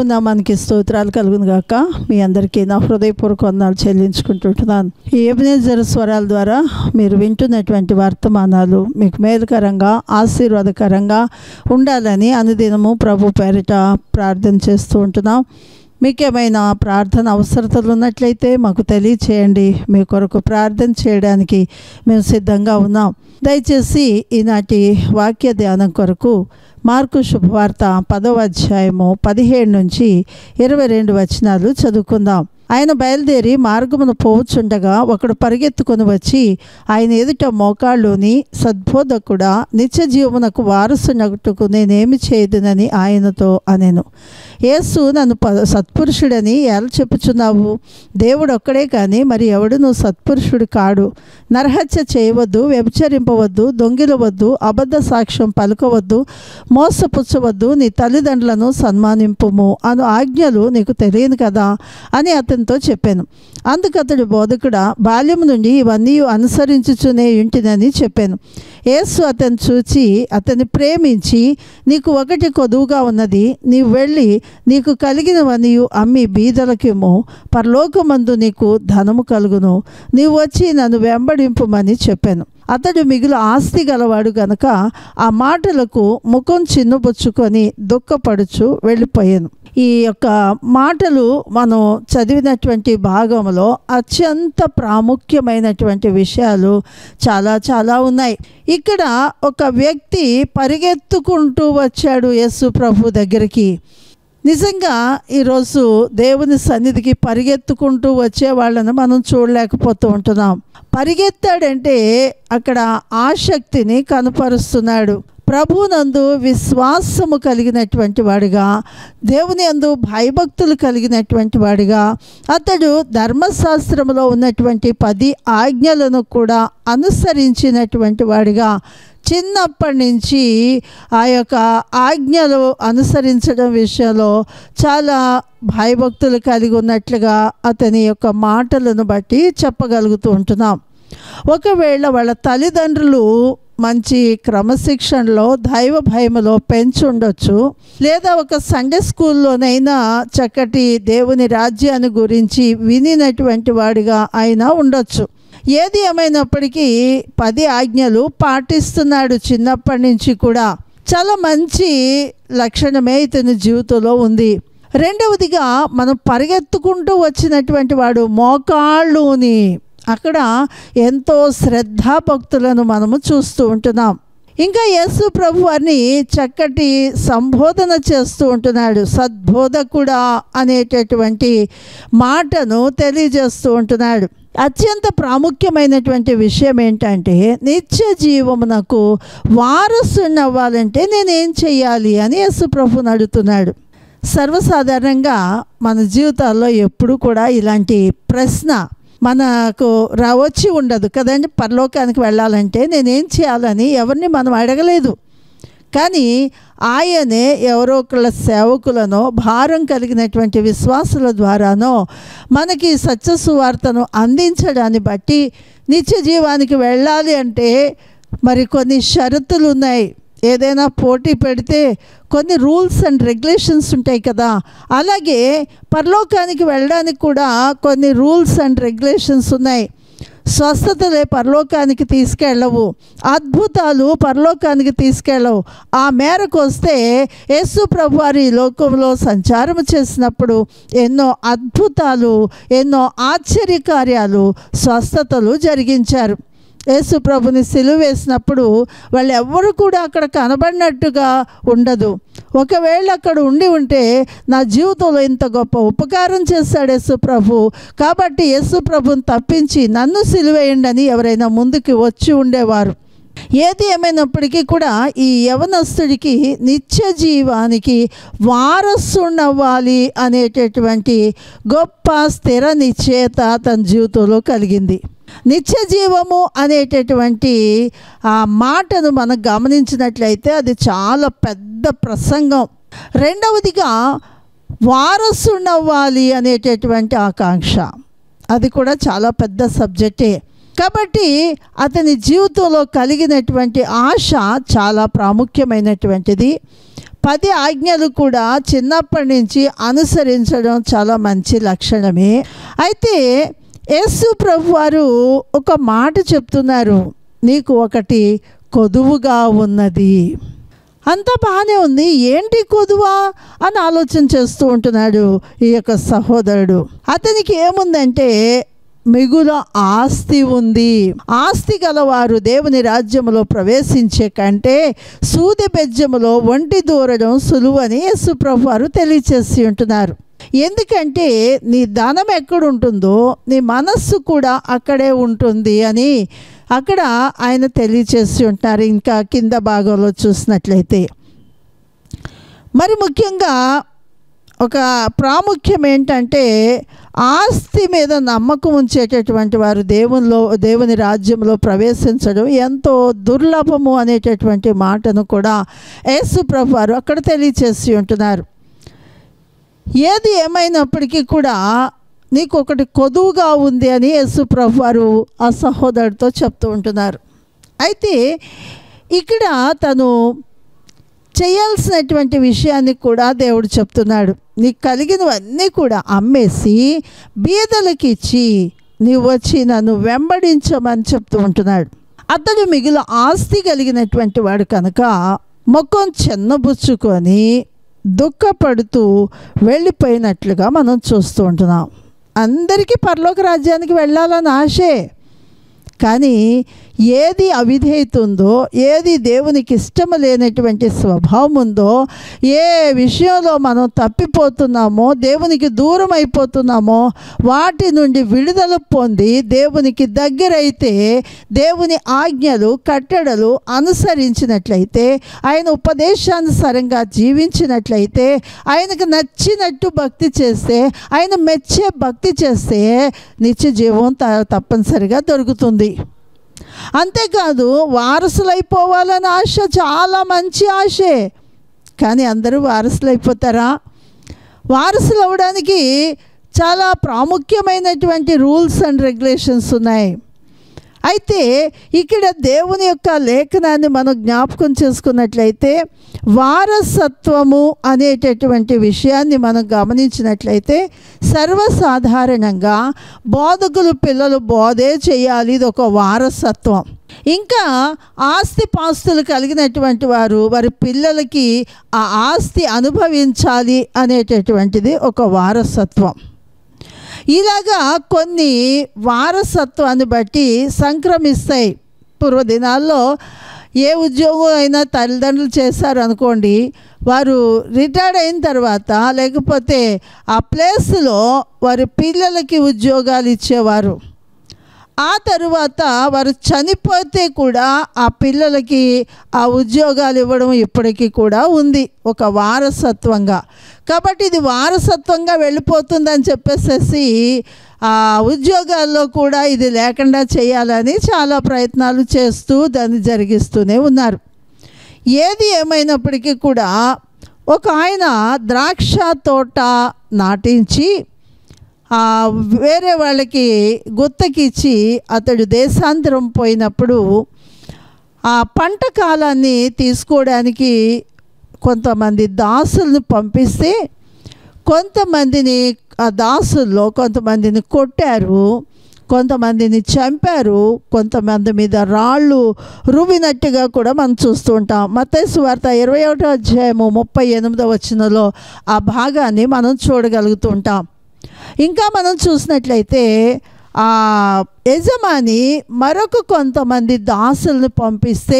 దేవుని నామానికి స్తోత్రాలు కలుగును గాక మీ అందరికీ నా హృదయపూర్వక వందనాలు చెల్లించుకుంటుంటున్నాను ఈ ఎబినేజర్ స్వరాల ద్వారా మీరు వింటున్నటువంటి వర్తమానాలు మీకు మేలుకరంగా ఆశీర్వాదకరంగా ఉండాలని అనుదినము ప్రభు పేరిట ప్రార్థన చేస్తూ ఉంటున్నాం మీకేమైనా ప్రార్థన అవసరతలు ఉన్నట్లయితే మాకు తెలియచేయండి మీ కొరకు ప్రార్థన చేయడానికి మేము సిద్ధంగా ఉన్నాం దయచేసి ఈనాటి వాక్య ధ్యానం కొరకు మార్కు శుభవార్త పదవ అధ్యాయము పదిహేడు నుంచి ఇరవై రెండు వచనాలు చదువుకుందాం ఆయన బయలుదేరి మార్గమును పోవచ్చుండగా ఒకడు పరిగెత్తుకొని వచ్చి ఆయన ఎదుట మోకాళ్ళుని సద్బోధకుడా నిత్య జీవమునకు వారసునగుటకు నేనేమి చేయదునని ఆయనతో అనెను యేసు నన్ను ప సత్పురుషుడని ఎలా చెప్పుచున్నావు దేవుడు ఒక్కడే కానీ మరి ఎవడును సత్పురుషుడు కాడు నరహత్య చేయవద్దు వ్యభిచరింపవద్దు దొంగిలవద్దు అబద్ధ సాక్ష్యం పలుకవద్దు మోసపుచ్చవద్దు నీ తల్లిదండ్రులను సన్మానింపుము అను ఆజ్ఞలు నీకు తెలియను కదా అని అతనితో చెప్పాను అందుకు అతడు బోధకుడా బాల్యం నుండి ఇవన్నీ అనుసరించుచునే ఇంటినని చెప్పాను యేసు అతను చూచి అతన్ని ప్రేమించి నీకు ఒకటి కొదువుగా ఉన్నది నీవు వెళ్ళి నీకు కలిగినవన్నీ అమ్మి బీదలకేమో పరలోకమందు నీకు ధనము కలుగును నీవు వచ్చి నన్ను వెంబడింపుమని చెప్పాను అతడు మిగులు ఆస్తి గలవాడు గనక ఆ మాటలకు ముఖం చిన్నుబుచ్చుకొని దుఃఖపడుచు వెళ్ళిపోయాను ఈ యొక్క మాటలు మనం చదివినటువంటి భాగంలో అత్యంత ప్రాముఖ్యమైనటువంటి విషయాలు చాలా చాలా ఉన్నాయి ఇక్కడ ఒక వ్యక్తి పరిగెత్తుకుంటూ వచ్చాడు యేసు ప్రభు దగ్గరికి నిజంగా ఈరోజు దేవుని సన్నిధికి పరిగెత్తుకుంటూ వచ్చే వాళ్ళని మనం చూడలేకపోతూ ఉంటున్నాం పరిగెత్తాడంటే అక్కడ ఆసక్తిని కనపరుస్తున్నాడు ప్రభునందు విశ్వాసము కలిగినటువంటి వాడిగా దేవుని అందు భయభక్తులు కలిగినటువంటి వాడిగా అతడు ధర్మశాస్త్రంలో ఉన్నటువంటి పది ఆజ్ఞలను కూడా అనుసరించినటువంటి వాడిగా చిన్నప్పటి నుంచి ఆ యొక్క ఆజ్ఞలు అనుసరించడం విషయంలో చాలా భయభక్తులు కలిగి ఉన్నట్లుగా అతని యొక్క మాటలను బట్టి చెప్పగలుగుతూ ఉంటున్నాం ఒకవేళ వాళ్ళ తల్లిదండ్రులు మంచి క్రమశిక్షణలో దైవ భయములో పెంచి ఉండొచ్చు లేదా ఒక సండే స్కూల్లోనైనా చక్కటి దేవుని రాజ్యాన్ని గురించి వినినటువంటి వాడిగా అయినా ఉండొచ్చు ఏది ఏమైనప్పటికీ పది ఆజ్ఞలు పాటిస్తున్నాడు చిన్నప్పటి నుంచి కూడా చాలా మంచి లక్షణమే ఇతని జీవితంలో ఉంది రెండవదిగా మనం పరిగెత్తుకుంటూ వచ్చినటువంటి వాడు మోకాళ్ళుని అక్కడ ఎంతో శ్రద్ధాభక్తులను మనము చూస్తూ ఉంటున్నాం ఇంకా యేసు ప్రభు వారిని చక్కటి సంబోధన చేస్తూ ఉంటున్నాడు సద్బోధకుడా అనేటటువంటి మాటను తెలియజేస్తూ ఉంటున్నాడు అత్యంత ప్రాముఖ్యమైనటువంటి విషయం ఏంటంటే నిత్య జీవమునకు వారసునవ్వాలంటే నేనేం చెయ్యాలి అని యేసు ప్రభుని అడుగుతున్నాడు సర్వసాధారణంగా మన జీవితాల్లో ఎప్పుడు కూడా ఇలాంటి ప్రశ్న మనకు రా వచ్చి ఉండదు కదండి పరలోకానికి వెళ్ళాలంటే నేనేం చేయాలని ఎవరిని మనం అడగలేదు కానీ ఆయనే ఎవరో ఒకళ్ళ సేవకులను భారం కలిగినటువంటి విశ్వాసుల ద్వారానో మనకి సత్య సువార్తను అందించడాన్ని బట్టి నిత్య జీవానికి వెళ్ళాలి అంటే మరి కొన్ని షరతులు ఉన్నాయి ఏదైనా పోటీ పెడితే కొన్ని రూల్స్ అండ్ రెగ్యులేషన్స్ ఉంటాయి కదా అలాగే పరలోకానికి వెళ్ళడానికి కూడా కొన్ని రూల్స్ అండ్ రెగ్యులేషన్స్ ఉన్నాయి స్వస్థతలే పరలోకానికి తీసుకెళ్ళవు అద్భుతాలు పరలోకానికి తీసుకెళ్ళవు ఆ మేరకు వస్తే యేసు ప్రభు వారి లోకంలో సంచారం చేసినప్పుడు ఎన్నో అద్భుతాలు ఎన్నో ఆశ్చర్యకార్యాలు స్వస్థతలు జరిగించారు యేసు ప్రభుని సిలువ వేసినప్పుడు వాళ్ళు ఎవ్వరు కూడా అక్కడ కనబడినట్టుగా ఉండదు ఒకవేళ అక్కడ ఉండి ఉంటే నా జీవితంలో ఇంత గొప్ప ఉపకారం చేశాడు యేసు ప్రభు కాబట్టి యేసు ప్రభుని తప్పించి నన్ను సిలువేయండి అని ఎవరైనా ముందుకు వచ్చి ఉండేవారు ఏది ఏమైనప్పటికీ కూడా ఈ యవనస్తుడికి నిత్య జీవానికి వారసునవ్వాలి అనేటటువంటి గొప్ప స్థిర నిశ్చయత తన జీవితంలో కలిగింది నిత్య జీవము అనేటటువంటి ఆ మాటను మనం గమనించినట్లయితే అది చాలా పెద్ద ప్రసంగం రెండవదిగా వారసునవ్వాలి అనేటటువంటి ఆకాంక్ష అది కూడా చాలా పెద్ద సబ్జెక్టే కాబట్టి అతని జీవితంలో కలిగినటువంటి ఆశ చాలా ప్రాముఖ్యమైనటువంటిది పది ఆజ్ఞలు కూడా చిన్నప్పటి నుంచి అనుసరించడం చాలా మంచి లక్షణమే అయితే యేసు ప్రభు వారు ఒక మాట చెప్తున్నారు నీకు ఒకటి కొదువుగా ఉన్నది అంత బాగానే ఉంది ఏంటి కొదువా అని ఆలోచన చేస్తూ ఉంటున్నాడు ఈ యొక్క సహోదరుడు అతనికి ఏముందంటే మిగుల ఆస్తి ఉంది ఆస్తి గలవారు దేవుని రాజ్యములో ప్రవేశించే కంటే సూది బెజ్జములో ఒంటి దూరడం సులువని యేసుప్రభు వారు తెలియచేసి ఉంటున్నారు ఎందుకంటే నీ ధనం ఎక్కడుంటుందో నీ మనస్సు కూడా అక్కడే ఉంటుంది అని అక్కడ ఆయన తెలియచేసి ఉంటారు ఇంకా కింద భాగంలో చూసినట్లయితే మరి ముఖ్యంగా ఒక ప్రాముఖ్యం ఏంటంటే ఆస్తి మీద నమ్మకం ఉంచేటటువంటి వారు దేవునిలో దేవుని రాజ్యంలో ప్రవేశించడం ఎంతో దుర్లభము అనేటటువంటి మాటను కూడా యేసు ప్రభు వారు అక్కడ తెలియచేసి ఉంటున్నారు ఏది ఏమైనప్పటికీ కూడా నీకు ఒకటి కొదువుగా ఉంది అని యేసు ప్రభు వారు ఆ సహోదరుడితో చెప్తూ ఉంటున్నారు అయితే ఇక్కడ తను చేయాల్సినటువంటి విషయాన్ని కూడా దేవుడు చెప్తున్నాడు నీకు కలిగినవన్నీ కూడా అమ్మేసి బీదలకు ఇచ్చి నీవు వచ్చి నన్ను వెంబడించమని చెప్తూ ఉంటున్నాడు అతడు మిగిలిన ఆస్తి కలిగినటువంటి వాడు కనుక ముఖం చెన్నబుచ్చుకొని దుఃఖపడుతూ వెళ్ళిపోయినట్లుగా మనం చూస్తూ ఉంటున్నాం అందరికీ పరలోక రాజ్యానికి వెళ్ళాలని ఆశే కానీ ఏది అవిధేయత ఉందో ఏది దేవునికి ఇష్టము లేనటువంటి స్వభావం ఉందో ఏ విషయంలో మనం తప్పిపోతున్నామో దేవునికి దూరం అయిపోతున్నామో వాటి నుండి విడుదల పొంది దేవునికి దగ్గరైతే దేవుని ఆజ్ఞలు కట్టడలు అనుసరించినట్లయితే ఆయన ఉపదేశానుసారంగా జీవించినట్లయితే ఆయనకు నచ్చినట్టు భక్తి చేస్తే ఆయన మెచ్చే భక్తి చేస్తే నిత్య జీవం త- తప్పనిసరిగా దొరుకుతుంది అంతేకాదు వారసులైపోవాలని ఆశ చాలా మంచి ఆశే కానీ అందరూ వారసులు అయిపోతారా వారసులు అవ్వడానికి చాలా ప్రాముఖ్యమైనటువంటి రూల్స్ అండ్ రెగ్యులేషన్స్ ఉన్నాయి అయితే ఇక్కడ దేవుని యొక్క లేఖనాన్ని మనం జ్ఞాపకం చేసుకున్నట్లయితే వారసత్వము అనేటటువంటి విషయాన్ని మనం గమనించినట్లయితే సర్వసాధారణంగా బోధకులు పిల్లలు బోధే చేయాలి ఇది ఒక వారసత్వం ఇంకా ఆస్తి పాస్తులు కలిగినటువంటి వారు వారి పిల్లలకి ఆ ఆస్తి అనుభవించాలి అనేటటువంటిది ఒక వారసత్వం ఇలాగా కొన్ని వారసత్వాన్ని బట్టి సంక్రమిస్తాయి పూర్వదినాల్లో ఏ ఉద్యోగం అయినా తల్లిదండ్రులు చేశారు అనుకోండి వారు రిటైర్డ్ అయిన తర్వాత లేకపోతే ఆ ప్లేస్లో వారి పిల్లలకి ఉద్యోగాలు ఇచ్చేవారు ఆ తరువాత వారు చనిపోతే కూడా ఆ పిల్లలకి ఆ ఉద్యోగాలు ఇవ్వడం ఇప్పటికీ కూడా ఉంది ఒక వారసత్వంగా కాబట్టి ఇది వారసత్వంగా వెళ్ళిపోతుందని చెప్పేసేసి ఆ ఉద్యోగాల్లో కూడా ఇది లేకుండా చేయాలని చాలా ప్రయత్నాలు చేస్తూ దాన్ని జరిగిస్తూనే ఉన్నారు ఏది ఏమైనప్పటికీ కూడా ఒక ఆయన ద్రాక్ష తోట నాటించి ఆ వేరే వాళ్ళకి గుత్తకిచ్చి అతడు దేశాంతరం పోయినప్పుడు ఆ పంట కాలాన్ని తీసుకోవడానికి కొంతమంది దాసులను పంపిస్తే కొంతమందిని ఆ దాసుల్లో కొంతమందిని కొట్టారు కొంతమందిని చంపారు కొంతమంది మీద రాళ్ళు రువినట్టుగా కూడా మనం చూస్తూ ఉంటాం మతేసు వార్త ఇరవై ఒకటో అధ్యాయము ముప్పై ఎనిమిదో వచ్చినలో ఆ భాగాన్ని మనం చూడగలుగుతూ ఉంటాం ఇంకా మనం చూసినట్లయితే ఆ యజమాని మరొక కొంతమంది దాసులను పంపిస్తే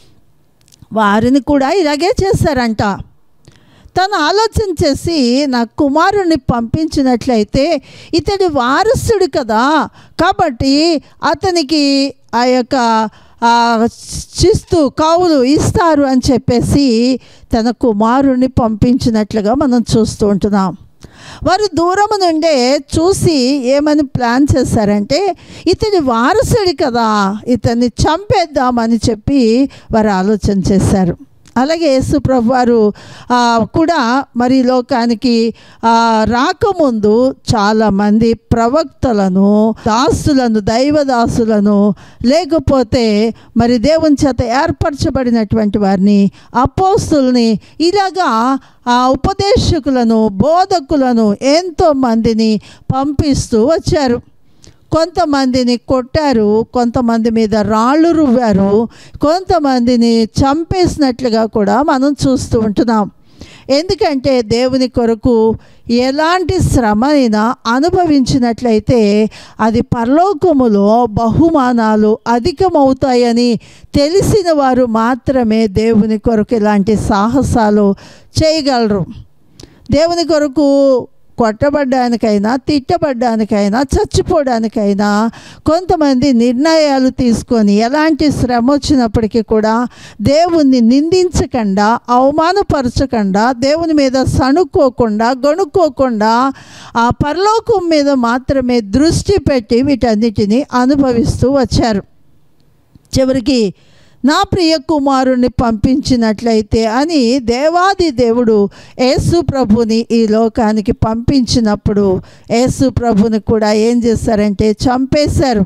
వారిని కూడా ఇలాగే చేశారంట తను ఆలోచన చేసి నా కుమారుణ్ణి పంపించినట్లయితే ఇతడు వారసుడు కదా కాబట్టి అతనికి ఆ యొక్క ఆ చిస్తు కౌలు ఇస్తారు అని చెప్పేసి తన కుమారుణ్ణి పంపించినట్లుగా మనం చూస్తూ ఉంటున్నాం వారు దూరము నుండే చూసి ఏమని ప్లాన్ చేశారంటే ఇతని వారసుడు కదా ఇతన్ని చంపేద్దామని చెప్పి వారు ఆలోచన చేశారు అలాగే యేసు ప్రభు వారు ఆ, కూడా మరి ఈ లోకానికి ఆ, రాకముందు చాలామంది ప్రవక్తలను దాసులను దైవదాసులను లేకపోతే మరి దేవుని చేత ఏర్పరచబడినటువంటి వారిని అపోస్తుల్ని ఇలాగా ఆ ఉపదేశకులను బోధకులను ఎంతో మందిని పంపిస్తూ వచ్చారు కొంతమందిని కొట్టారు కొంతమంది మీద రాళ్ళు రువ్వారు కొంతమందిని చంపేసినట్లుగా కూడా మనం చూస్తూ ఉంటున్నాం ఎందుకంటే దేవుని కొరకు ఎలాంటి శ్రమ అయినా అనుభవించినట్లయితే అది పరలోకములో బహుమానాలు అధికమవుతాయని తెలిసిన వారు మాత్రమే దేవుని కొరకు ఇలాంటి సాహసాలు చేయగలరు దేవుని కొరకు కొట్టబడ్డానికైనా తిట్టబడ్డానికైనా చచ్చిపోవడానికైనా కొంతమంది నిర్ణయాలు తీసుకొని ఎలాంటి శ్రమ వచ్చినప్పటికీ కూడా దేవుణ్ణి నిందించకుండా అవమానపరచకుండా దేవుని మీద సణుక్కోకుండా గొనుక్కోకుండా ఆ పరలోకం మీద మాత్రమే దృష్టి పెట్టి వీటన్నిటిని అనుభవిస్తూ వచ్చారు చివరికి నా ప్రియ కుమారుణ్ణి పంపించినట్లయితే అని దేవాది దేవుడు యేసు ప్రభుని ఈ లోకానికి పంపించినప్పుడు యేసు ప్రభుని కూడా ఏం చేశారంటే చంపేశారు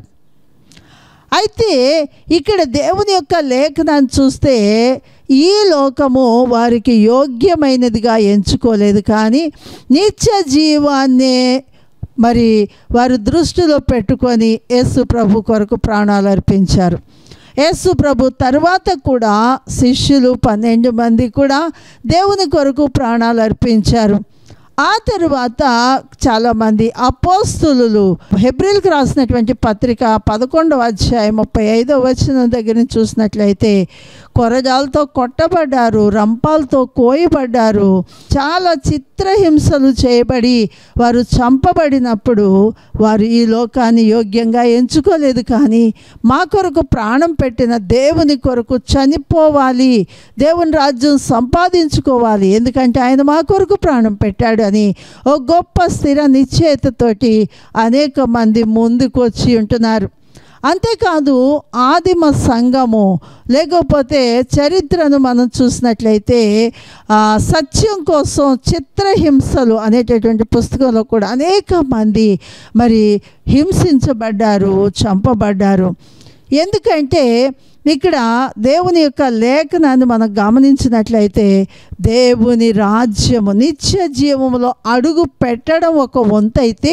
అయితే ఇక్కడ దేవుని యొక్క లేఖనాన్ని చూస్తే ఈ లోకము వారికి యోగ్యమైనదిగా ఎంచుకోలేదు కానీ నిత్య జీవాన్నే మరి వారు దృష్టిలో పెట్టుకొని యేసు ప్రభు కొరకు ప్రాణాలు అర్పించారు యేసు ప్రభు తర్వాత కూడా శిష్యులు పన్నెండు మంది కూడా దేవుని కొరకు ప్రాణాలు అర్పించారు ఆ తరువాత చాలామంది అపోస్తులు హెబ్రిల్కి రాసినటువంటి పత్రిక పదకొండవ అధ్యాయం ముప్పై ఐదవ వచనం దగ్గర నుంచి చూసినట్లయితే కొరజాలతో కొట్టబడ్డారు రంపాలతో కోయబడ్డారు చాలా చిత్రహింసలు చేయబడి వారు చంపబడినప్పుడు వారు ఈ లోకాన్ని యోగ్యంగా ఎంచుకోలేదు కానీ మా కొరకు ప్రాణం పెట్టిన దేవుని కొరకు చనిపోవాలి దేవుని రాజ్యం సంపాదించుకోవాలి ఎందుకంటే ఆయన మా కొరకు ప్రాణం పెట్టాడు అని ఓ గొప్ప స్థిర నిశ్చయితతోటి అనేక మంది ముందుకు వచ్చి ఉంటున్నారు అంతేకాదు ఆదిమ సంఘము లేకపోతే చరిత్రను మనం చూసినట్లయితే ఆ, సత్యం కోసం చిత్రహింసలు అనేటటువంటి పుస్తకంలో కూడా అనేక మంది మరి హింసించబడ్డారు చంపబడ్డారు ఎందుకంటే ఇక్కడ దేవుని యొక్క లేఖనాన్ని మనం గమనించినట్లయితే దేవుని రాజ్యము నిత్య జీవములో అడుగు పెట్టడం ఒక వంతైతే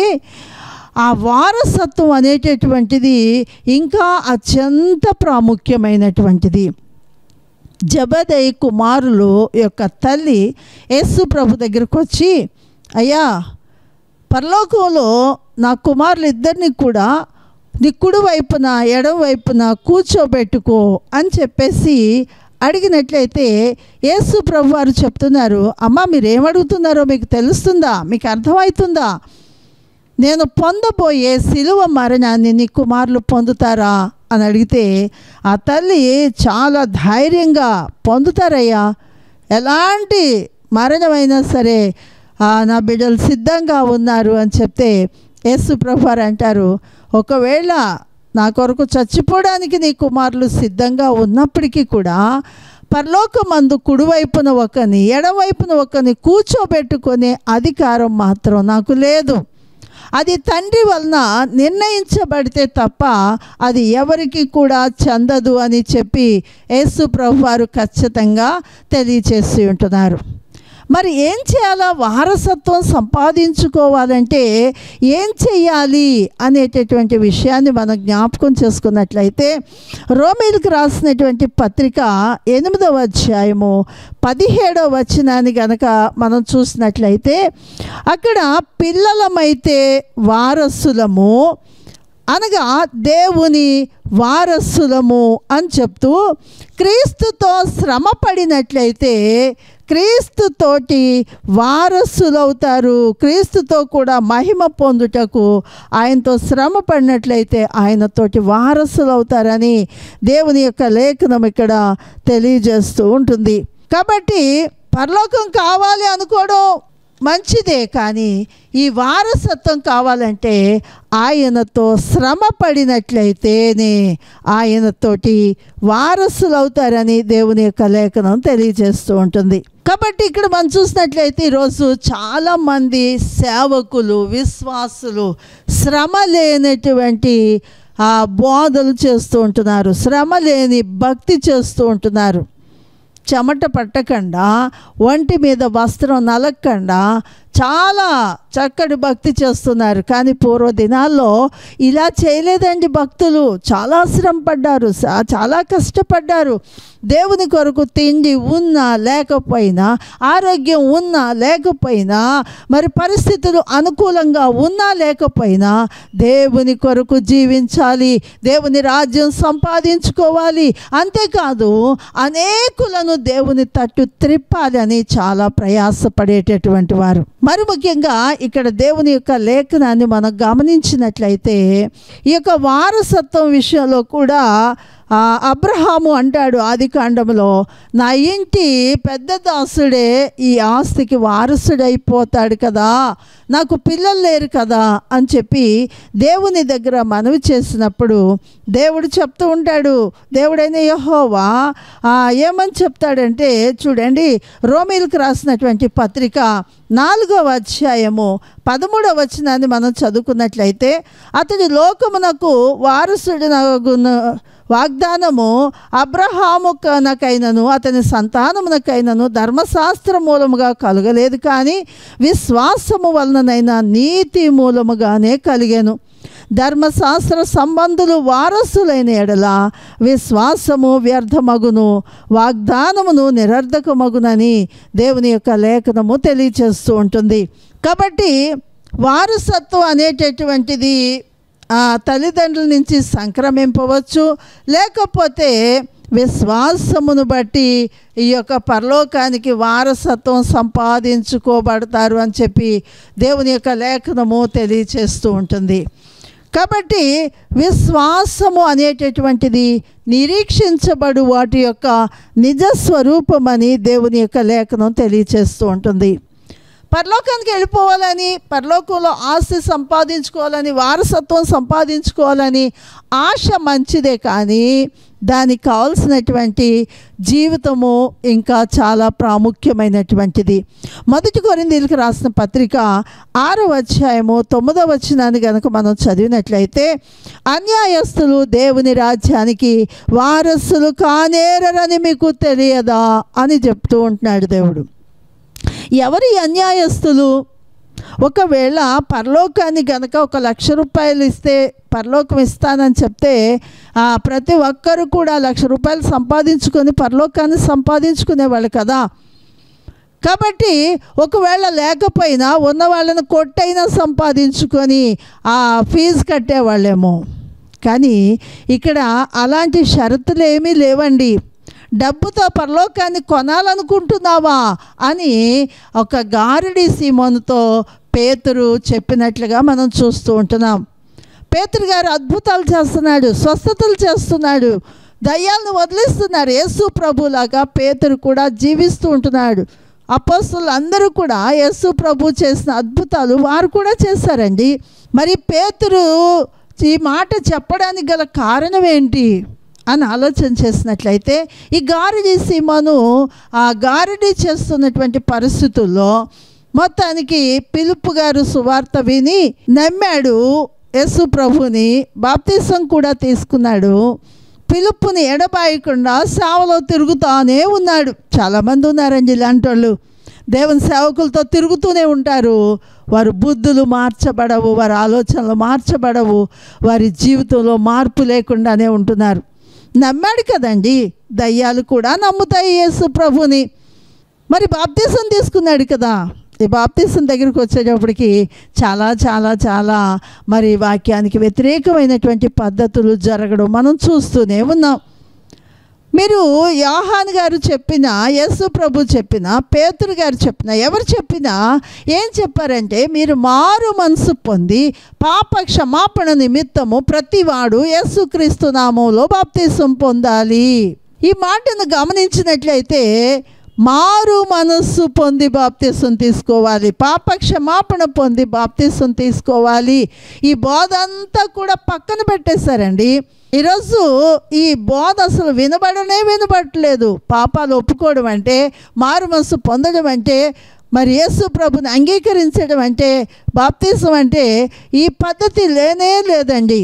ఆ వారసత్వం అనేటటువంటిది ఇంకా అత్యంత ప్రాముఖ్యమైనటువంటిది జబదయి కుమారులు యొక్క తల్లి యేసు ప్రభు దగ్గరకు వచ్చి అయ్యా పరలోకంలో నా కుమారులు ఇద్దరిని కూడా నీ కుడి వైపున ఎడం వైపున కూర్చోబెట్టుకో అని చెప్పేసి అడిగినట్లయితే యేసు ప్రభు వారు చెప్తున్నారు అమ్మ మీరు ఏమడుగుతున్నారో మీకు తెలుస్తుందా మీకు అర్థమవుతుందా నేను పొందబోయే సిలువ మరణాన్ని నీ కుమారులు పొందుతారా అని అడిగితే ఆ తల్లి చాలా ధైర్యంగా పొందుతారయ్యా ఎలాంటి మరణమైనా సరే ఆ, నా బిడ్డలు సిద్ధంగా ఉన్నారు అని చెప్తే యేసు ప్రభువారు అంటారు ఒకవేళ నా కొరకు చచ్చిపోవడానికి నీ కుమారులు సిద్ధంగా ఉన్నప్పటికీ కూడా పరలోకమందు కుడివైపున ఒకని ఎడవైపున ఒకని కూర్చోబెట్టుకునే అధికారం మాత్రం నాకు లేదు అది తండ్రి వలన నిర్ణయించబడితే తప్ప అది ఎవరికి కూడా చెందదు అని చెప్పి యేసు ప్రభు వారు ఖచ్చితంగా తెలియచేసి ఉంటున్నారు మరి ఏం చేయాలా వారసత్వం సంపాదించుకోవాలంటే ఏం చేయాలి అనేటటువంటి విషయాన్ని మనం జ్ఞాపకం చేసుకున్నట్లయితే రోమిల్కి రాసినటువంటి పత్రిక ఎనిమిదవ అధ్యాయము పదిహేడవ వచనాన్ని గనక మనం చూసినట్లయితే అక్కడ పిల్లలమైతే వారసులము అనగా దేవుని వారసులము అని చెప్తూ క్రీస్తుతో శ్రమ పడినట్లయితే క్రీస్తుతోటి వారసులవుతారు క్రీస్తుతో కూడా మహిమ పొందుటకు ఆయనతో శ్రమ పడినట్లయితే ఆయనతోటి వారసులవుతారని దేవుని యొక్క లేఖనం ఇక్కడ తెలియజేస్తూ ఉంటుంది కాబట్టి పరలోకం కావాలి అనుకోవడం మంచిదే కానీ ఈ వారసత్వం కావాలంటే ఆయనతో శ్రమ పడినట్లయితేనే ఆయనతోటి వారసులు అవుతారని దేవుని యొక్క లేఖనం తెలియజేస్తూ ఉంటుంది కాబట్టి ఇక్కడ మనం చూసినట్లయితే ఈరోజు చాలామంది సేవకులు విశ్వాసులు శ్రమ లేనటువంటి ఆ బోధలు చేస్తూ ఉంటున్నారు శ్రమ లేని భక్తి చేస్తూ ఉంటున్నారు చెమట పట్టకుండా ఒంటి మీద వస్త్రం నలగకుండా చాలా చక్కటి భక్తి చేస్తున్నారు కానీ పూర్వ దినాల్లో ఇలా చేయలేదండి భక్తులు చాలా శ్రమ పడ్డారు చా- చాలా కష్టపడ్డారు దేవుని కొరకు తిండి ఉన్నా లేకపోయినా ఆరోగ్యం ఉన్నా లేకపోయినా మరి పరిస్థితులు అనుకూలంగా ఉన్నా లేకపోయినా దేవుని కొరకు జీవించాలి దేవుని రాజ్యం సంపాదించుకోవాలి అంతేకాదు అనేకులను దేవుని తట్టు త్రిప్పాలని చాలా ప్రయాసపడేటటువంటి వారు మరి ముఖ్యంగా ఇక్కడ దేవుని యొక్క లేఖనాన్ని మనం గమనించినట్లయితే ఈ యొక్క వారసత్వం విషయంలో కూడా ఆ, అబ్రహాము అంటాడు ఆది కాండంలో నా ఇంటి పెద్ద దాసుడే ఈ ఆస్తికి వారసుడైపోతాడు కదా నాకు పిల్లలు లేరు కదా అని చెప్పి దేవుని దగ్గర మనవి చేసినప్పుడు దేవుడు చెప్తూ ఉంటాడు దేవుడైన యహోవా ఆ, ఏమని చెప్తాడంటే చూడండి రోమిల్కి రాసినటువంటి పత్రిక నాలుగవ అధ్యాయము పదమూడవ వచనాన్ని మనం చదువుకున్నట్లయితే అతడి లోకమునకు వారసుడినగున వాగ్దానము అబ్రహాముకనకైనను అతని సంతానమునకైనను ధర్మశాస్త్ర మూలముగా కలగలేదు కానీ విశ్వాసము వలననైనా నీతి మూలముగానే కలిగెను ధర్మశాస్త్ర సంబంధులు వారసులైన ఎడల విశ్వాసము వ్యర్థమగును వాగ్దానమును నిరర్ధకమగునని దేవుని యొక్క లేఖనము తెలియచేస్తూ ఉంటుంది కాబట్టి వారసత్వం అనేటటువంటిది ఆ తల్లిదండ్రుల నుంచి సంక్రమింపవచ్చు లేకపోతే విశ్వాసమును బట్టి ఈ యొక్క పరలోకానికి వారసత్వం సంపాదించుకోబడతారు అని చెప్పి దేవుని యొక్క లేఖనము తెలియచేస్తూ ఉంటుంది కాబట్టి విశ్వాసము అనేటటువంటిది నిరీక్షించబడు వాటి యొక్క నిజ స్వరూపమని దేవుని యొక్క లేఖనం తెలియచేస్తూ ఉంటుంది పరలోకానికి వెళ్ళిపోవాలని పరలోకంలో ఆస్తి సంపాదించుకోవాలని వారసత్వం సంపాదించుకోవాలని ఆశ మంచిదే కానీ దానికి కావాల్సినటువంటి జీవితము ఇంకా చాలా ప్రాముఖ్యమైనటువంటిది మొదటి కొరిందీలకు రాసిన పత్రిక ఆరో అధ్యాయము తొమ్మిదవ వచనాన్ని కనుక మనం చదివినట్లయితే అన్యాయస్తులు దేవుని రాజ్యానికి వారసులు కానేరని మీకు తెలియదా అని చెప్తూ ఉంటున్నాడు దేవుడు ఎవరి అన్యాయస్తులు ఒకవేళ పరలోకాన్ని గనక ఒక లక్ష రూపాయలు ఇస్తే పరలోకం ఇస్తానని చెప్తే ఆ, ప్రతి ఒక్కరు కూడా లక్ష రూపాయలు సంపాదించుకొని పరలోకాన్ని సంపాదించుకునేవాళ్ళు కదా కాబట్టి ఒకవేళ లేకపోయినా ఉన్న వాళ్ళని కొట్టైనా సంపాదించుకొని ఆ ఫీజు కట్టేవాళ్ళేమో కానీ ఇక్కడ అలాంటి షరతులు ఏమీ లేవండి డబ్బుతో పరలోకాన్ని కొనాలనుకుంటున్నావా అని ఒక గారిడి సీమోనుతో పేతురు చెప్పినట్లుగా మనం చూస్తూ ఉంటున్నాం పేతురు గారు అద్భుతాలు చేస్తున్నాడు స్వస్థతలు చేస్తున్నాడు దయ్యాలను వదిలిస్తున్నారు యేసు ప్రభులాగా పేతురు కూడా జీవిస్తూ ఉంటున్నాడు అపోస్తులు అందరూ కూడా యేసు ప్రభు చేసిన అద్భుతాలు వారు కూడా చేశారండి మరి పేతురు ఈ మాట చెప్పడానికి గల కారణం ఏంటి అని ఆలోచన చేసినట్లయితే ఈ గారిడి సీమను ఆ గారిడి చేస్తున్నటువంటి పరిస్థితుల్లో మొత్తానికి పిలుపు గారు సువార్త విని నమ్మాడు యేసు ప్రభుని బాప్తీసం కూడా తీసుకున్నాడు పిలుపుని ఎడబాయకుండా సేవలో తిరుగుతానే ఉన్నాడు చాలామంది ఉన్నారండి ఇలాంటి వాళ్ళు దేవుని సేవకులతో తిరుగుతూనే ఉంటారు వారి బుద్ధులు మార్చబడవు వారి ఆలోచనలు మార్చబడవు వారి జీవితంలో మార్పు లేకుండానే ఉంటున్నారు నమ్మాడు కదండి దయ్యాలు కూడా నమ్ముతాయి యేసు ప్రభుని మరి బాప్తీసం తీసుకున్నాడు కదా ఈ బాప్తీసం దగ్గరికి వచ్చేటప్పటికి చాలా చాలా చాలా మరి వాక్యానికి వ్యతిరేకమైనటువంటి పద్ధతులు జరగడం మనం చూస్తూనే ఉన్నాం మీరు యోహాన్ గారు చెప్పిన యేసు ప్రభు చెప్పిన పేతురు గారు చెప్పిన ఎవరు చెప్పినా ఏం చెప్పారంటే మీరు మారు మనసు పొంది పాప క్షమాపణ నిమిత్తము ప్రతివాడు యేసుక్రీస్తు నామంలో బాప్తీసం పొందాలి ఈ మాటను గమనించినట్లయితే మారు మనస్సు పొంది బాప్తీసం తీసుకోవాలి పాప క్షమాపణ పొంది బాప్తీసం తీసుకోవాలి ఈ బోధ అంతా కూడా పక్కన పెట్టేశారండి ఈరోజు ఈ బోధ అసలు వినబడనే వినబడట్లేదు పాపాలు ఒప్పుకోవడం అంటే మారు మనస్సు పొందడం అంటే మరి యేసు ప్రభుని అంగీకరించడం అంటే బాప్తీసం అంటే ఈ పద్ధతి లేనే లేదండి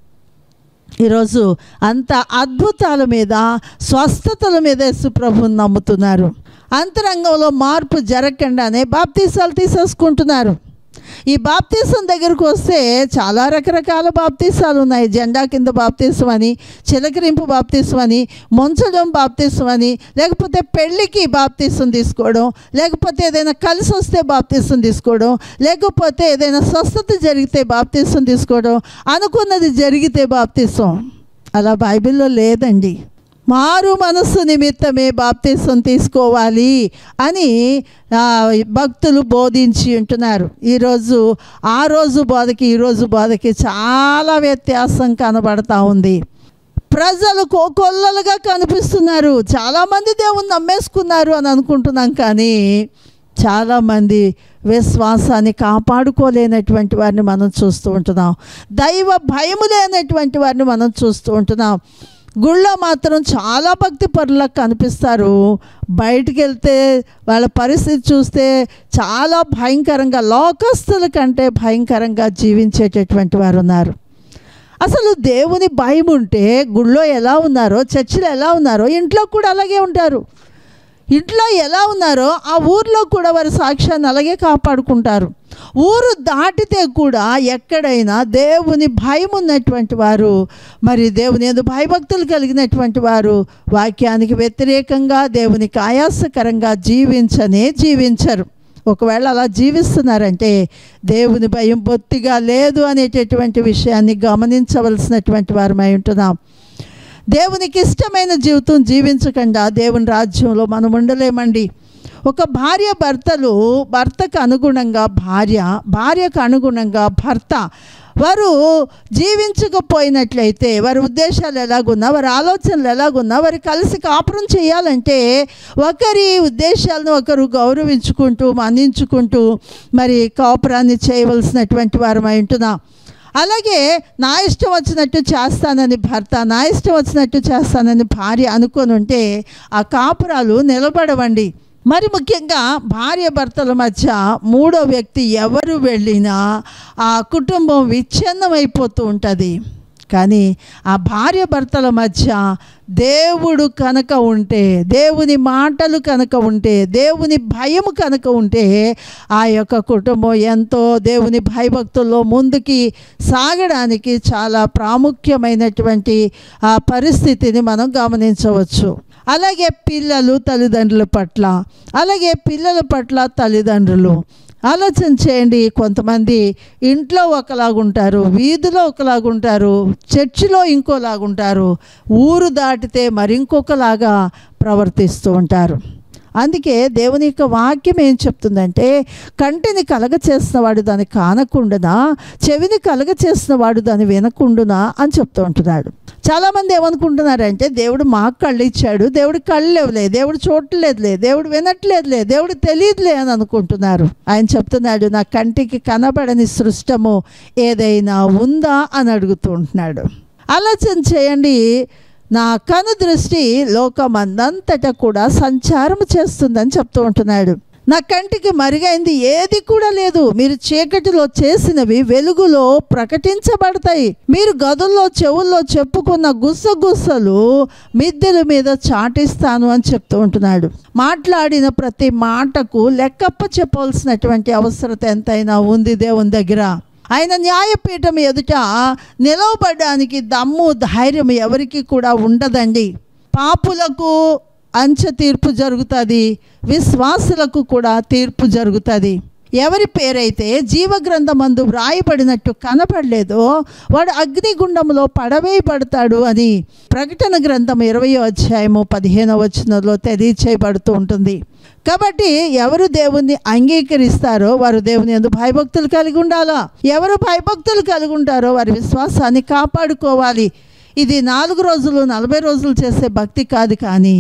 ఈరోజు అంత అద్భుతాల మీద స్వస్థతల మీద యేసు ప్రభుని నమ్ముతున్నారు అంతరంగంలో మార్పు జరగకుండానే బాప్తీసాలు తీసేసుకుంటున్నారు ఈ బాప్తీసం దగ్గరకు వస్తే చాలా రకరకాల బాప్తీసాలు ఉన్నాయి జెండా కింద బాప్తీసం అని చిలకరింపు బాప్తీసం అని ముంచడం బాప్తీసం అని లేకపోతే పెళ్ళికి బాప్తీసం తీసుకోవడం లేకపోతే ఏదైనా కలిసి వస్తే బాప్తీసం తీసుకోవడం లేకపోతే ఏదైనా స్వస్థత జరిగితే బాప్తీసం తీసుకోవడం అనుకున్నది జరిగితే బాప్తీసం అలా బైబిల్లో లేదండి మారు మనస్సు నిమిత్తమే బాప్తీసం తీసుకోవాలి అని ఆ, భక్తులు బోధించి ఉంటున్నారు ఈరోజు ఆ రోజు బోధకి ఈరోజు బోధకి చాలా వ్యత్యాసం కనబడతా ఉంది ప్రజలు కోకొల్లలుగా కనిపిస్తున్నారు చాలామంది దేవుని నమ్మేసుకున్నారు అని అనుకుంటున్నాం కానీ చాలామంది విశ్వాసాన్ని కాపాడుకోలేనటువంటి వారిని మనం చూస్తూ ఉంటున్నాం దైవ భయము లేనటువంటి వారిని మనం చూస్తూ ఉంటున్నాం గుళ్ళో మాత్రం చాలా భక్తి పరులకు కనిపిస్తారు బయటికి వెళ్తే వాళ్ళ పరిస్థితి చూస్తే చాలా భయంకరంగా లోకస్తుల కంటే భయంకరంగా జీవించేటటువంటి వారు ఉన్నారు అసలు దేవుని భయం ఉంటే గుళ్ళో ఎలా ఉన్నారో చర్చిలో ఎలా ఉన్నారో ఇంట్లో కూడా అలాగే ఉంటారు ఇంట్లో ఎలా ఉన్నారో ఆ ఊర్లో కూడా వారి సాక్ష్యాన్ని అలాగే కాపాడుకుంటారు ఊరు దాటితే కూడా ఎక్కడైనా దేవుని భయం ఉన్నటువంటి వారు మరి దేవుని ఎందు భయభక్తులు కలిగినటువంటి వారు వాక్యానికి వ్యతిరేకంగా దేవునికి ఆయాసకరంగా జీవించనే జీవించరు ఒకవేళ అలా జీవిస్తున్నారంటే దేవుని భయం బొత్తిగా లేదు అనేటటువంటి విషయాన్ని గమనించవలసినటువంటి వారమై ఉంటున్నాం దేవునికి ఇష్టమైన జీవితం జీవించకుండా దేవుని రాజ్యంలో మనం ఉండలేమండి ఒక భార్య భర్తలు భర్తకు అనుగుణంగా భార్య భార్యకు అనుగుణంగా భర్త వారు జీవించకపోయినట్లయితే వారి ఉద్దేశాలు ఎలాగున్నా వారి ఆలోచనలు ఎలాగున్నా వారు కలిసి కాపురం చేయాలంటే ఒకరి ఉద్దేశాలను ఒకరు గౌరవించుకుంటూ మన్నించుకుంటూ మరి కాపురాన్ని చేయవలసినటువంటి వారమై ఉంటున్నాం అలాగే నా ఇష్టం వచ్చినట్టు చేస్తానని భర్త నా ఇష్టం వచ్చినట్టు చేస్తానని భార్య అనుకొని ఉంటే ఆ కాపురాలు నిలబడవండి మరి ముఖ్యంగా భార్య భర్తల మధ్య మూడో వ్యక్తి ఎవరు వెళ్ళినా ఆ కుటుంబం విచ్ఛిన్నమైపోతూ ఉంటుంది కానీ ఆ భార్య భర్తల మధ్య దేవుడు కనుక ఉంటే దేవుని మాటలు కనుక ఉంటే దేవుని భయం కనుక ఉంటే ఆ యొక్క కుటుంబం ఎంతో దేవుని భయభక్తుల్లో ముందుకి సాగడానికి చాలా ప్రాముఖ్యమైనటువంటి ఆ పరిస్థితిని మనం గమనించవచ్చు అలాగే పిల్లలు తల్లిదండ్రుల పట్ల అలాగే పిల్లల పట్ల తల్లిదండ్రులు ఆలోచన చేయండి కొంతమంది ఇంట్లో ఒకలాగుంటారు వీధిలో ఒకలాగుంటారు చర్చిలో ఇంకోలాగుంటారు ఊరు దాటితే మరింకొకలాగా ప్రవర్తిస్తూ ఉంటారు అందుకే దేవుని యొక్క వాక్యం ఏం చెప్తుందంటే కంటిని కలగ చేసిన వాడు దాన్ని కానకుండునా చెవిని కలగ చేసిన వాడు దాన్ని వినకుండునా అని చెప్తూ ఉంటున్నాడు చాలామంది ఏమనుకుంటున్నారంటే దేవుడు మాకు కళ్ళు ఇచ్చాడు దేవుడు కళ్ళు లేవులే దేవుడు చూడలేదులే దేవుడు వినట్లేదులే దేవుడు తెలియదులే అని అనుకుంటున్నారు ఆయన చెప్తున్నాడు నా కంటికి కనబడని సృష్టము ఏదైనా ఉందా అని అడుగుతూ ఉంటున్నాడు ఆలోచన చేయండి నా కను దృష్టి లోకమందంతటా కూడా సంచారం చేస్తుందని చెప్తూ ఉంటున్నాడు నా కంటికి మరుగైంది ఏది కూడా లేదు మీరు చీకటిలో చేసినవి వెలుగులో ప్రకటించబడతాయి మీరు గదుల్లో చెవుల్లో చెప్పుకున్న గుసగుసలు మిద్దెల మీద చాటిస్తాను అని చెప్తూ ఉంటున్నాడు మాట్లాడిన ప్రతి మాటకు లెక్కప్ప చెప్పవలసినటువంటి అవసరత ఎంతైనా ఉంది దేవుని దగ్గర ఆయన న్యాయపీఠం ఎదుట నిలవబడడానికి దమ్ము ధైర్యం ఎవరికి కూడా ఉండదండి పాపులకు అంచె తీర్పు జరుగుతుంది విశ్వాసులకు కూడా తీర్పు జరుగుతుంది ఎవరి పేరైతే జీవగ్రంథమందు వ్రాయబడినట్టు కనపడలేదో వాడు అగ్నిగుండంలో పడవేయబడతాడు అని ప్రకటన గ్రంథం ఇరవయో అధ్యాయము పదిహేనో వచనంలో తెలియచేయబడుతూ ఉంటుంది కాబట్టి ఎవరు దేవుణ్ణి అంగీకరిస్తారో వారు దేవుని ఎందు భయభక్తులు కలిగి ఉండాలా ఎవరు భయభక్తులు కలిగి ఉంటారో వారి విశ్వాసాన్ని కాపాడుకోవాలి ఇది నాలుగు రోజులు నలభై రోజులు చేసే భక్తి కాదు కానీ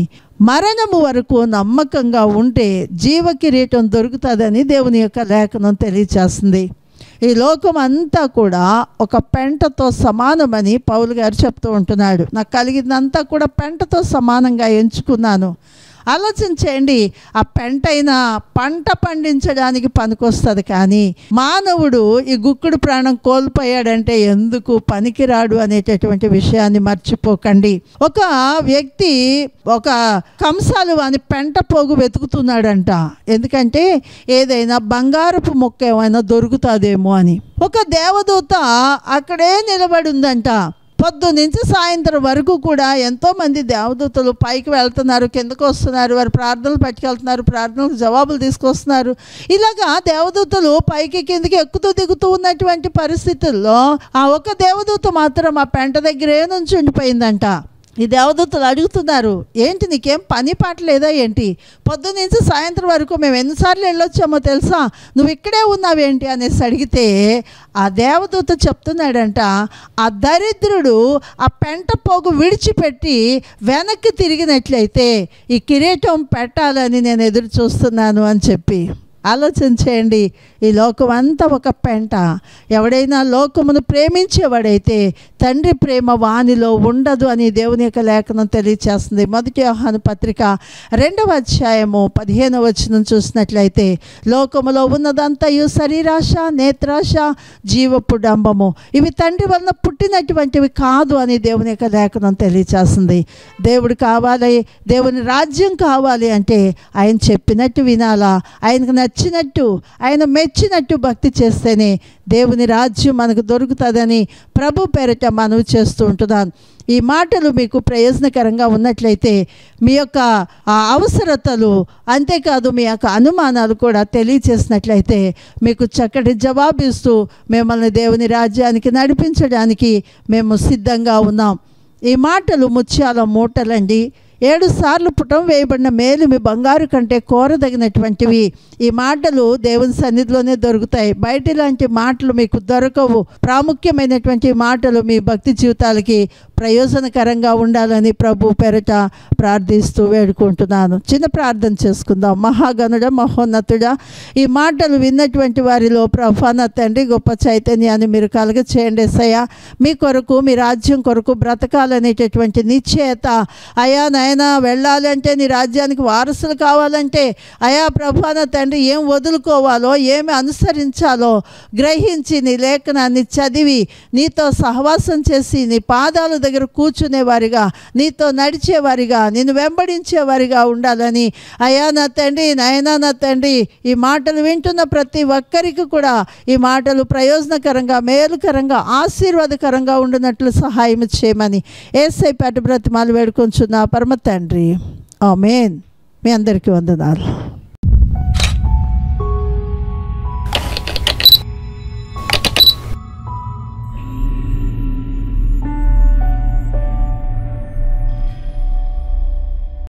మరణము వరకు నమ్మకంగా ఉంటే జీవ కిరీటం దొరుకుతుందని దేవుని యొక్క లేఖనం తెలియచేస్తుంది ఈ లోకం అంతా కూడా ఒక పెంటతో సమానమని పౌలు గారు చెప్తూ ఉంటున్నాడు నాకు కలిగిందంతా కూడా పెంటతో సమానంగా ఎంచుకున్నాను ఆలోచించేయండి ఆ పెంటైన పంట పండించడానికి పనికొస్తుంది కానీ మానవుడు ఈ గుక్కుడు ప్రాణం కోల్పోయాడంటే ఎందుకు పనికిరాడు అనేటటువంటి విషయాన్ని మర్చిపోకండి ఒక వ్యక్తి ఒక కంసాలు అని పెంట పోగు వెతుకుతున్నాడంట ఎందుకంటే ఏదైనా బంగారపు మొక్క ఏమైనా దొరుకుతుందేమో అని ఒక దేవదూత అక్కడే నిలబడి ఉందంట పొద్దు నుంచి సాయంత్రం వరకు కూడా ఎంతోమంది దేవదూతలు పైకి వెళ్తున్నారు కిందకు వస్తున్నారు వారు ప్రార్థనలు పట్టుకెళ్తున్నారు ప్రార్థనలకు జవాబులు తీసుకొస్తున్నారు ఇలాగా దేవదూతలు పైకి కిందకి ఎక్కుతూ దిగుతూ ఉన్నటువంటి పరిస్థితుల్లో ఆ ఒక దేవదూత మాత్రం ఆ పెంట దగ్గరే నుంచి ఉండిపోయిందంట ఈ దేవదూతలు అడుగుతున్నారు ఏంటి నీకేం పని పాట లేదా ఏంటి పొద్దున్న నుంచి సాయంత్రం వరకు మేము ఎన్నిసార్లు వెళ్ళొచ్చామో తెలుసా నువ్వు ఇక్కడే ఉన్నావేంటి అనేసి అడిగితే ఆ దేవదూత చెప్తున్నాడంట ఆ దరిద్రుడు ఆ పెంట పోగు విడిచిపెట్టి వెనక్కి తిరిగినట్లయితే ఈ కిరీటం పెట్టాలని నేను ఎదురు చూస్తున్నాను అని చెప్పి ఆలోచన చేయండి ఈ లోకం అంతా ఒక పెంట ఎవడైనా లోకమును ప్రేమించేవాడైతే తండ్రి ప్రేమ వానిలో ఉండదు అని దేవుని యొక్క లేఖనం తెలియచేస్తుంది మొదటి యోహాను పత్రిక రెండవ అధ్యాయము పదిహేనవ వచనం చూసినట్లయితే లోకములో ఉన్నదంతయు శరీరాశ నేత్రాశ జీవపు డంబము ఇవి తండ్రి వలన పుట్టినటువంటివి కాదు అని దేవుని యొక్క లేఖనం తెలియచేస్తుంది దేవుడు కావాలి దేవుని రాజ్యం కావాలి అంటే ఆయన చెప్పినట్టు వినాలా ఆయనకు నచ్చినట్టు ఆయన మెచ్చినట్టు భక్తి చేస్తేనే దేవుని రాజ్యం మనకు దొరుకుతుందని ప్రభు పేరిట మనవి చేస్తూ ఉంటున్నాను ఈ మాటలు మీకు ప్రయోజనకరంగా ఉన్నట్లయితే మీ యొక్క ఆ అవసరతలు అంతేకాదు మీ యొక్క అనుమానాలు కూడా తెలియచేసినట్లయితే మీకు చక్కటి జవాబిస్తూ మిమ్మల్ని దేవుని రాజ్యానికి నడిపించడానికి మేము సిద్ధంగా ఉన్నాం ఈ మాటలు ముత్యాల మూటలండి ఏడు సార్లు పుటం వేయబడిన మేలు మీ బంగారు కంటే కోరదగినటువంటివి ఈ మాటలు దేవుని సన్నిధిలోనే దొరుకుతాయి బయట ఇలాంటి మాటలు మీకు దొరకవు ప్రాముఖ్యమైనటువంటి మాటలు మీ భక్తి జీవితాలకి ప్రయోజనకరంగా ఉండాలని ప్రభు పెరట ప్రార్థిస్తూ వేడుకుంటున్నాను చిన్న ప్రార్థన చేసుకుందాం మహాగణుడ మహోన్నతుడ ఈ మాటలు విన్నటువంటి వారిలో ప్రభాన తండ్రి గొప్ప చైతన్యాన్ని మీరు కలగ చేయండి సయ్యా మీ కొరకు మీ రాజ్యం కొరకు బ్రతకాలనేటటువంటి నిశ్చయత అయా నాయన వెళ్ళాలి అంటే నీ రాజ్యానికి వారసులు కావాలంటే అయా ప్రభాన తండ్రి ఏం వదులుకోవాలో ఏమి అనుసరించాలో గ్రహించి నీ లేఖనాన్ని చదివి నీతో సహవాసం చేసి నీ పాదాల దగ్గర కూర్చునేవారిగా నీతో నడిచేవారిగా నిన్ను వెంబడించేవారిగా ఉండాలని అయా నా తండ్రి నాయనా నా తండ్రి ఈ మాటలు వింటున్న ప్రతి ఒక్కరికి కూడా ఈ మాటలు ప్రయోజనకరంగా మేలుకరంగా ఆశీర్వాదకరంగా ఉండినట్లు సహాయం చేయమని ఏసై పెద్ద బ్రతిమాలు వేడుకొంచున్న పరమ తండ్రి ఆమెన్ మీ అందరికీ వందనాలు